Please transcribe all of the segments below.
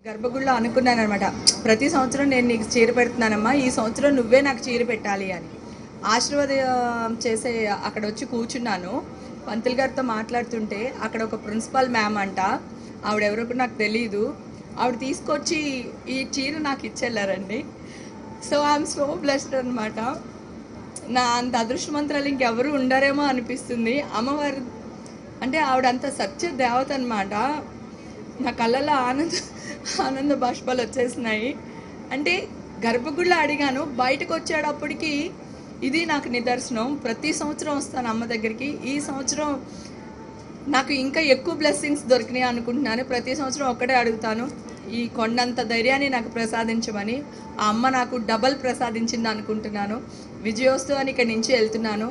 గర్భగుడిలో అనుకున్నాను అనమాట ప్రతి సంవత్సరం నేను నీకు చీర పెడుతున్నానమ్మా ఈ సంవత్సరం నువ్వే నాకు చీర పెట్టాలి అని ఆశీర్వాదం చేసే అక్కడ వచ్చి కూర్చున్నాను పంతులు గారితో మాట్లాడుతుంటే అక్కడ ఒక ప్రిన్సిపాల్ మ్యామ్ అంట ఆవిడ ఎవరో కూడా నాకు తెలియదు ఆవిడ తీసుకొచ్చి ఈ చీర నాకు ఇచ్చెళ్ళారండి సో ఐఎమ్ సో బ్లెస్డ్ అనమాట నా అంత అదృష్టమంత్రాలు ఇంకెవరు ఉండరేమో అనిపిస్తుంది అమ్మవారు అంటే ఆవిడ అంత సత్య దేవత అనమాట నా కళ్ళల్లో ఆనంద ఆనంద బాష్పాలు వచ్చేసినాయి అంటే గర్భగుడిలో అడిగాను బయటకు వచ్చేటప్పటికి ఇది నాకు నిదర్శనం ప్రతి సంవత్సరం వస్తాను అమ్మ దగ్గరికి ఈ సంవత్సరం నాకు ఇంకా ఎక్కువ బ్లెస్సింగ్స్ దొరికినాయి అనుకుంటున్నాను ప్రతి సంవత్సరం ఒక్కటే అడుగుతాను ఈ కొండంత ధైర్యాన్ని నాకు ప్రసాదించమని ఆ అమ్మ నాకు డబల్ ప్రసాదించింది అనుకుంటున్నాను విజయోస్తు అని ఇక్కడి నుంచి వెళ్తున్నాను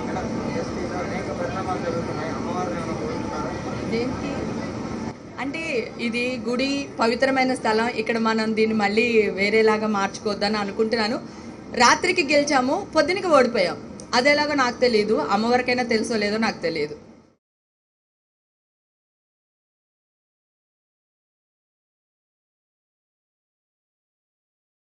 దేనికి అంటే ఇది గుడి పవిత్రమైన స్థలం ఇక్కడ మనం దీన్ని మళ్ళీ వేరేలాగా మార్చుకోవద్దని అనుకుంటున్నాను రాత్రికి గెలిచాము పొద్దునకి ఓడిపోయాం అదేలాగా నాకు తెలియదు అమ్మవారికైనా తెలుసో లేదో నాకు తెలియదు